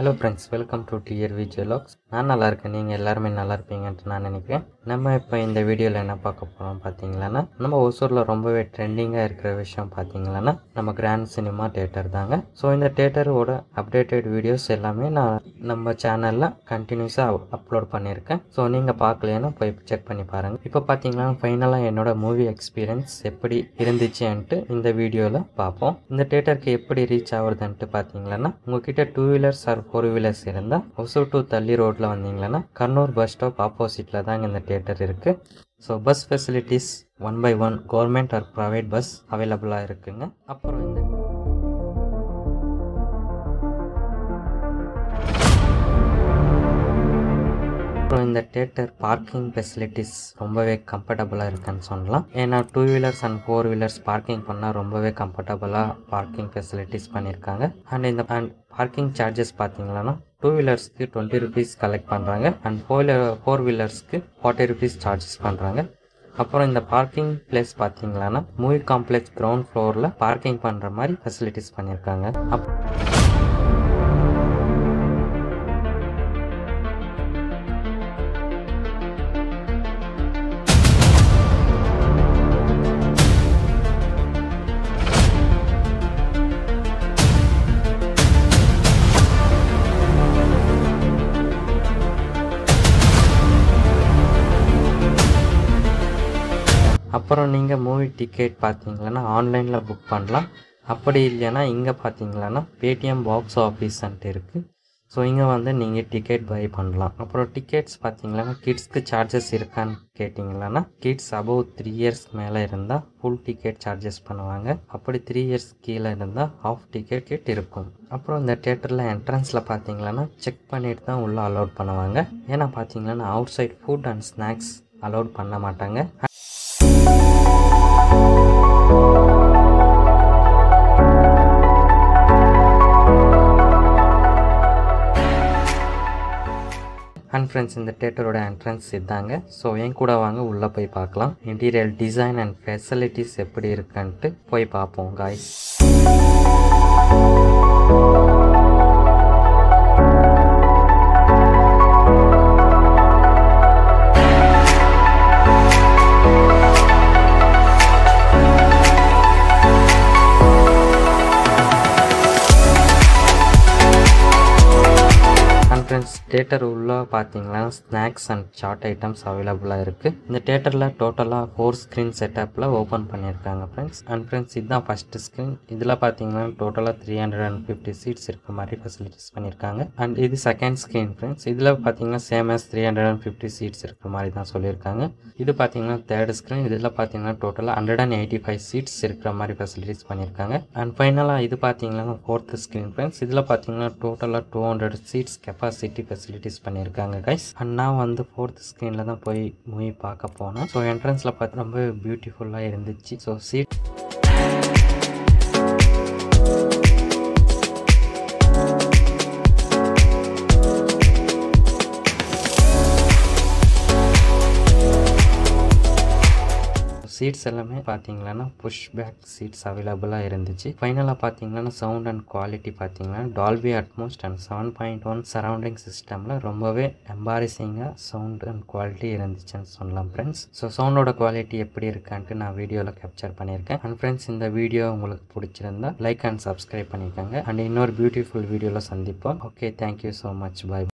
hello friends welcome to TR விஜயலாக்ஸ் நான் நல்லா இருக்கேன் நீங்கள் எல்லாருமே நல்லா இருப்பீங்கன்ட்டு நான் நினைக்கிறேன் நம்ம இப்போ இந்த வீடியோவில் என்ன பார்க்க போகிறோம் பார்த்தீங்களான்னா நம்ம ஒசூரில் ரொம்பவே ட்ரெண்டிங்காக இருக்கிற விஷயம் பார்த்தீங்களான்னா நம்ம கிராண்ட் சினிமா தேட்டர் தாங்க ஸோ இந்த தேட்டரோட அப்டேட்டட் வீடியோஸ் எல்லாமே நான் நம்ம சேனலில் கண்டினியூஸாக அப்லோட் பண்ணியிருக்கேன் ஸோ நீங்கள் பார்க்கலைன்னா போய் செக் பண்ணி பாருங்கள் இப்போ பார்த்தீங்கன்னா ஃபைனலாக என்னோட மூவி எக்ஸ்பீரியன்ஸ் எப்படி இருந்துச்சுன்ட்டு இந்த வீடியோவில் பார்ப்போம் இந்த தேட்டருக்கு எப்படி ரீச் ஆகுறதுன்ட்டு பார்த்தீங்கன்னா உங்ககிட்ட two wheelers or four wheelers இருந்தால் ஒசூர் டு தள்ளி ரோட்டில் வந்தீங்கன்னா கர்னூர் பஸ் ஸ்டாப் ஆப்போசிட்டில் தாங்க இந்த தேட்டர் இருக்குது so bus facilities one by one government or private bus அவைலபிளாக இருக்குங்க அப்புறம் இந்த அப்புறம் இந்த தேட்டர் பார்க்கிங் ஃபெசிலிட்டிஸ் ரொம்பவே கம்ஃபர்டபுளாக இருக்குன்னு சொல்லலாம் ஏன்னா two wheelers and four wheelers parking பண்ணால் ரொம்பவே கம்ஃபர்டபுளாக பார்க்கிங் ஃபெசிலிட்டிஸ் பண்ணியிருக்காங்க அண்ட் இந்த அண்ட் பார்க்கிங் சார்ஜஸ் பார்த்தீங்கன்னா டூ வீலர்ஸ்க்கு டுவெண்ட்டி ருபீஸ் கலெக்ட் பண்ணுறாங்க அண்ட் ஃபோர் ஃபோர் வீலர்ஸ்க்கு ஃபார்ட்டி ருபீஸ் சார்ஜஸ் பண்ணுறாங்க அப்புறம் இந்த பார்க்கிங் பிளேஸ் பார்த்தீங்கன்னா மூவி காம்ப்ளெக்ஸ் கிரவுண்ட் ஃப்ளோரில் பார்க்கிங் பண்ணுற மாதிரி ஃபெசிலிட்டிஸ் பண்ணியிருக்காங்க அப் அப்புறம் நீங்கள் மூவி டிக்கெட் பார்த்தீங்கன்னா ஆன்லைனில் புக் பண்ணலாம் அப்படி இல்லைன்னா இங்கே பார்த்தீங்கன்னா பேடிஎம் பாக்ஸ் ஆஃபீஸ்ன்ட்டு இருக்குது ஸோ இங்கே வந்து நீங்கள் டிக்கெட் பை பண்ணலாம் அப்புறம் டிக்கெட்ஸ் பார்த்தீங்கன்னா கிட்ஸ்க்கு சார்ஜஸ் இருக்கான்னு கேட்டிங்கன்னா கிட்ஸ் அபவ் த்ரீ இயர்ஸ் மேலே இருந்தால் ஃபுல் டிக்கெட் சார்ஜஸ் பண்ணுவாங்க அப்படி த்ரீ இயர்ஸ் கீழே இருந்தால் ஹாஃப் டிக்கெட் இருக்கும் அப்புறம் இந்த தேட்டரில் என்ட்ரன்ஸில் பார்த்தீங்கன்னா செக் பண்ணிட்டு தான் உள்ளே அலோட் பண்ணுவாங்க ஏன்னா பார்த்தீங்கன்னா outside food and snacks allot பண்ண மாட்டாங்க அண்ட் ஃப்ரெண்ட்ஸ் இந்த தேட்டரோட என்ட்ரன்ஸ் இதாங்க ஸோ என் கூட வாங்க உள்ளே போய் பார்க்கலாம் இன்டீரியர் டிசைன் அண்ட் ஃபெசிலிட்டிஸ் எப்படி இருக்குன்ட்டு போய் பார்ப்போம் காய்ஸ் அண்ட் ஃப்ரெண்ட்ஸ் தேட்டர் உள்ள பார்த்தீங்கன்னா ஸ்நாக்ஸ் அண்ட் சாட் ஐட்டம்ஸ் அவைலபிளாக இருக்குது இந்த தேட்டரில் டோட்டலாக ஃபோர் ஸ்க்ரீன் செட்டப்பில் ஓப்பன் பண்ணியிருக்காங்க ஃப்ரெண்ட்ஸ் அண்ட் ஃப்ரெண்ட்ஸ் இதுதான் ஃபஸ்ட்டு ஸ்க்ரீன் இதில் பார்த்தீங்கன்னா டோட்டலாக three hundred and fifty seats இருக்க மாதிரி ஃபெசிலிட்டிஸ் பண்ணியிருக்காங்க அண்ட் இது செகண்ட் ஸ்க்ரீன் ஃப்ரெண்ட்ஸ் இதில் பார்த்தீங்கன்னா same as three hundred and fifty seats இருக்கிற மாதிரி தான் சொல்லியிருக்காங்க இது பார்த்தீங்கன்னா தேர்ட் ஸ்க்ரீன் இதில் பார்த்தீங்கன்னா டோட்டலாக hundred and eighty five seats இருக்கிற மாதிரி ஃபெசிலிட்டிஸ் பண்ணியிருக்காங்க அண்ட் ஃபைனலாக இது பார்த்தீங்கன்னா ஃபோர்த் ஸ்க்ரீன் ஃப்ரெண்ட்ஸ் இதில் பார்த்தீங்கன்னா டோட்டலாக two hundred seats capacity facilities பண்ணியிருக்காங்க கைஸ் அண்ட் நான் வந்து ஃபோர்த் ஸ்க்ரீனில் தான் போய் மூவி பார்க்க போனேன் ஸோ என்ட்ரன்ஸில் பார்த்து ரொம்ப பியூட்டிஃபுல்லாக இருந்துச்சு ஸோ சீட் சீட்ஸ் எல்லாமே பார்த்தீங்கன்னா புஷ் பேக் சீட்ஸ் அவைலபிளாக இருந்துச்சு ஃபைனலாக பார்த்தீங்கன்னா சவுண்ட் அண்ட் குவாலிட்டி பார்த்தீங்கன்னா Dolby Atmos and seven point one surrounding சிஸ்டமில் ரொம்பவே எம்பாரிசிங்காக சவுண்ட் அண்ட் குவாலிட்டி இருந்துச்சுன்னு சொல்லலாம் ஃப்ரெண்ட்ஸ் ஸோ சவுண்டோட குவாலிட்டி எப்படி இருக்கான்ட்டு நான் வீடியோவில் கேப்சர் பண்ணியிருக்கேன் அண்ட் ஃப்ரெண்ட்ஸ் இந்த வீடியோ உங்களுக்கு பிடிச்சிருந்தா லைக் அண்ட் சப்ஸ்கிரைப் பண்ணிக்கோங்க அண்ட் இன்னொரு பியூட்டிஃபுல் வீடியோவில் சந்திப்போம் ஓகே தேங்க்யூ ஸோ மச் பாய்